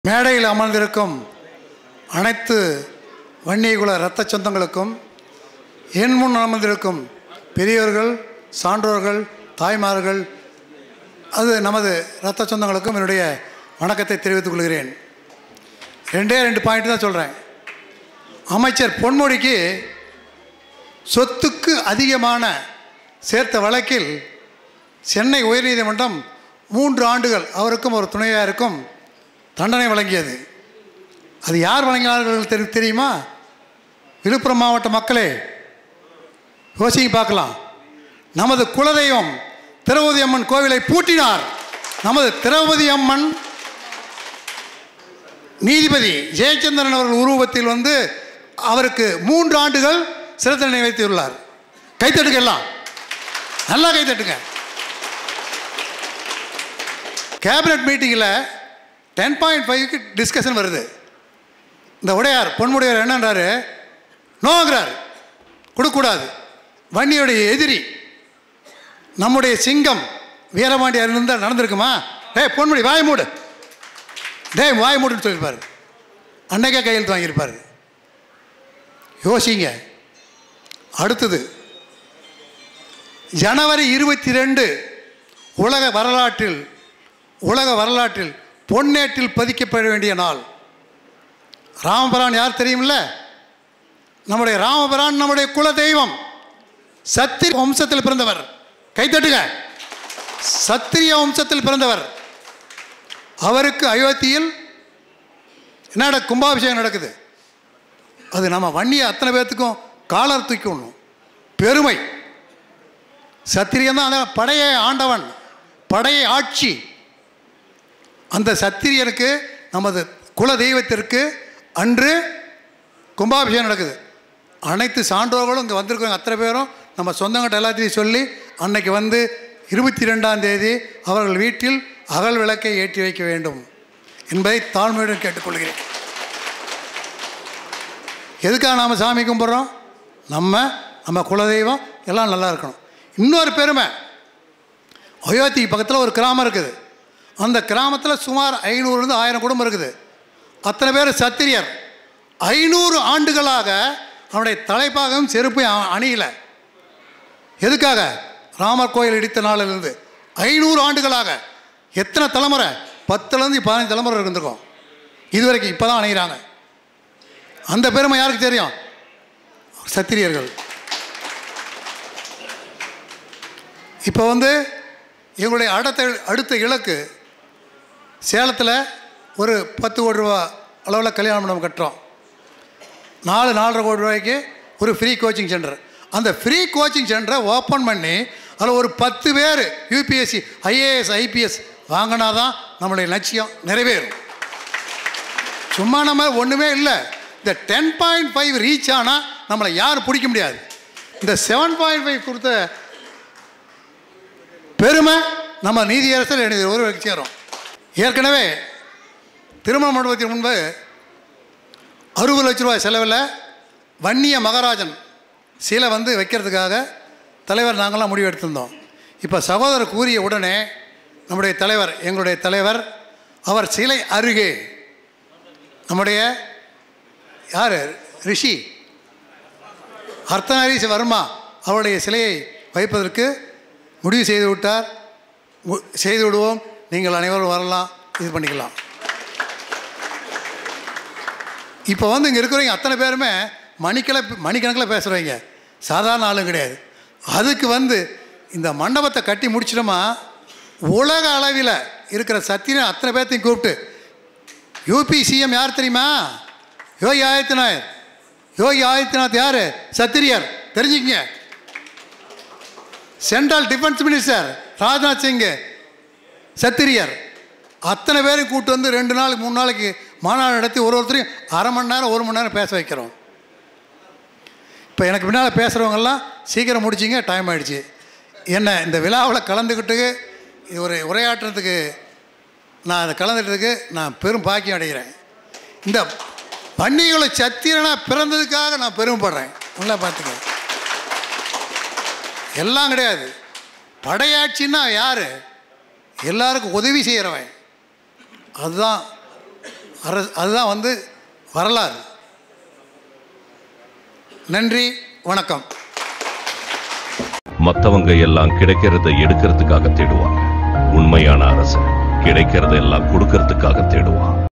மேடையில் அமர்ந்திருக்கும் அனைத்து வன்னியகுல இரத்த சொந்தங்களுக்கும் என் முன் அமர்ந்திருக்கும் பெரியவர்கள் சான்றோர்கள் தாய்மார்கள் அது நமது இரத்த சொந்தங்களுக்கும் என்னுடைய வணக்கத்தை தெரிவித்துக் கொள்கிறேன் ரெண்டே ரெண்டு பாயிண்ட் தான் சொல்கிறேன் அமைச்சர் பொன்முடிக்கு சொத்துக்கு அதிகமான சேர்த்த வழக்கில் சென்னை உயர்நீதிமன்றம் மூன்று ஆண்டுகள் அவருக்கும் ஒரு துணையாருக்கும் தண்டனை வழங்கியது அது யார் வழங்கினார்கள் தெரி தெரியுமா விழுப்புரம் மாவட்ட மக்களே யோசிக்க பார்க்கலாம் நமது குலதெய்வம் திரௌபதி அம்மன் கோவிலை பூட்டினார் நமது திரௌபதி அம்மன் நீதிபதி ஜெயச்சந்திரன் அவர்கள் உருவத்தில் வந்து அவருக்கு மூன்று ஆண்டுகள் சிறை தண்டனை வைத்துள்ளார் கைத்தட்டுங்க எல்லாம் நல்லா கைத்தட்டுங்க கேபினட் மீட்டிங்கில் டென் பாயிண்ட் ஃபைவ்க்கு டிஸ்கஷன் வருது இந்த உடையார் பொன்முடையார் என்னன்றாரு நோங்கிறார் கொடுக்கக்கூடாது வன்னியுடைய எதிரி நம்முடைய சிங்கம் வீரபாண்டியார் இருந்தால் நடந்திருக்குமா டேய் பொன்முடி வாய் மூடு டேய் வாய் மூடுன்னு சொல்லியிருப்பார் அன்னைக்கே கையெழுத்து வாங்கியிருப்பார் யோசிங்க அடுத்தது ஜனவரி இருபத்தி ரெண்டு உலக வரலாற்றில் உலக வரலாற்றில் பொன்னேட்டில் பதிக்கப்பட வேண்டிய நாள் ராமபிரான் யார் தெரியுமில்ல நம்முடைய ராமபிரான் நம்முடைய குல தெய்வம் சத்திரிய வம்சத்தில் பிறந்தவர் கைத்தட்டுங்க சத்திரிய வம்சத்தில் பிறந்தவர் அவருக்கு அயோத்தியில் என்னடா கும்பாபிஷேகம் நடக்குது அது நம்ம வன்னிய அத்தனை பேர்த்துக்கும் காலர் தூக்கி விடணும் பெருமை சத்திரியன் தான் அந்த படையை ஆண்டவன் படையை ஆட்சி அந்த சத்திரியனுக்கு நமது குல தெய்வத்திற்கு அன்று கும்பாபிஷேகம் நடக்குது அனைத்து சான்றோர்களும் இங்கே வந்திருக்கவங்க அத்தனை பேரும் நம்ம சொந்தங்கிட்ட எல்லாத்தையும் சொல்லி அன்னைக்கு வந்து இருபத்தி ரெண்டாம் தேதி அவர்கள் வீட்டில் அகல் விளக்கை ஏற்றி வைக்க வேண்டும் என்பதை தாழ்மையுடன் கேட்டுக்கொள்கிறேன் எதுக்காக நாம் சாமி கும்பிட்றோம் நம்ம நம்ம குலதெய்வம் எல்லாம் நல்லா இருக்கணும் இன்னொரு பெருமை அயோத்தி பக்கத்தில் ஒரு கிராமம் இருக்குது அந்த கிராமத்தில் சுமார் ஐநூறுலேருந்து ஆயிரம் குடும்பம் இருக்குது அத்தனை பேர் சத்திரியர் ஐநூறு ஆண்டுகளாக அவனுடைய தலைப்பாகவும் செருப்பை அணியல எதுக்காக ராமர் கோயில் இடித்த நாளிலிருந்து ஐநூறு ஆண்டுகளாக எத்தனை தலைமுறை பத்துலேருந்து பதினஞ்சு தலைமுறை இருந்திருக்கோம் இது வரைக்கும் இப்போ தான் அணைகிறாங்க அந்த பெருமை யாருக்கு தெரியும் சத்திரியர்கள் இப்போ வந்து எங்களுடைய அடுத்த அடுத்த இலக்கு சேலத்தில் ஒரு பத்து கோடி ரூபா அளவில் கல்யாண மண்டபம் கட்டுறோம் நாலு நாலரை கோடி ரூபாய்க்கு ஒரு ஃப்ரீ கோச்சிங் சென்டர் அந்த ஃப்ரீ கோச்சிங் சென்டரை ஓப்பன் பண்ணி அதில் ஒரு பத்து பேர் யூபிஎஸ்சி ஐஏஎஸ் ஐபிஎஸ் வாங்கினா தான் நம்மளுடைய லட்சியம் நிறைவேறும் சும்மா நம்ம ஒன்றுமே இல்லை இந்த டென் பாயிண்ட் ஃபைவ் ரீச் ஆனால் நம்மளை யாரும் பிடிக்க முடியாது இந்த செவன் பாயிண்ட் ஃபைவ் கொடுத்த பெருமை நம்ம நீதியரசர் எனது ஒருவருக்கு சேரும் ஏற்கனவே திருமண மண்டபத்திற்கு முன்பு அறுபது லட்ச ரூபாய் செலவில் வன்னிய மகாராஜன் சிலை வந்து வைக்கிறதுக்காக தலைவர் நாங்களாம் முடிவு எடுத்திருந்தோம் இப்போ சகோதரர் கூறிய உடனே நம்முடைய தலைவர் எங்களுடைய தலைவர் அவர் சிலை அருகே நம்முடைய யார் ரிஷி அர்த்தநாரீஸ் வர்மா அவருடைய சிலையை வைப்பதற்கு முடிவு செய்து விட்டார் மு- செய்து விடுவோம் நீங்கள் அனைவரும் வரலாம் இது பண்ணிக்கலாம் இப்போ வந்து இங்கே இருக்கிறவங்க அத்தனை பேருமே மணிக்கல மணிக்கணக்கில் பேசுகிறவங்க சாதாரண ஆளும் கிடையாது அதுக்கு வந்து இந்த மண்டபத்தை கட்டி முடிச்சிட்டோமா உலக அளவில் இருக்கிற சத்தியன் அத்தனை பேர்த்தையும் கூப்பிட்டு யூபி சிஎம் யார் தெரியுமா யோகி ஆதித்யநாத் யோகி ஆதித்யநாத் யார் சத்திரியர் தெரிஞ்சுக்கங்க central defence minister Rajnath Singh சத்திரியர் அத்தனை பேரையும் கூப்பிட்டு வந்து ரெண்டு நாளைக்கு மூணு நாளைக்கு மாநாடு நடத்தி ஒரு ஒருத்தரையும் அரை மணி நேரம் ஒரு மணி நேரம் பேச வைக்கிறோம் இப்போ எனக்கு பின்னால் பேசுகிறவங்கெல்லாம் சீக்கிரம் முடிச்சிங்க டைம் ஆயிடுச்சு என்ன இந்த விழாவில் கலந்துக்கிட்டு இது ஒரு உரையாற்றுறதுக்கு நான் அதை கலந்துட்டதுக்கு நான் பெரும் பாக்கியம் அடைகிறேன் இந்த பண்டிகைகளை சத்திரனாக பிறந்ததுக்காக நான் பெருமைப்படுறேன் நல்லா பார்த்துக்க எல்லாம் கிடையாது படையாட்சின்னா யார் எல்லாருக்கும் உதவி செய்கிறவன் அதுதான் அரசு அதுதான் வந்து வரலாறு நன்றி வணக்கம் மத்தவங்க எல்லாம் கிடைக்கிறத எடுக்கிறதுக்காக தேடுவாங்க உண்மையான அரசு கிடைக்கிறத எல்லாம் கொடுக்கறதுக்காக தேடுவான்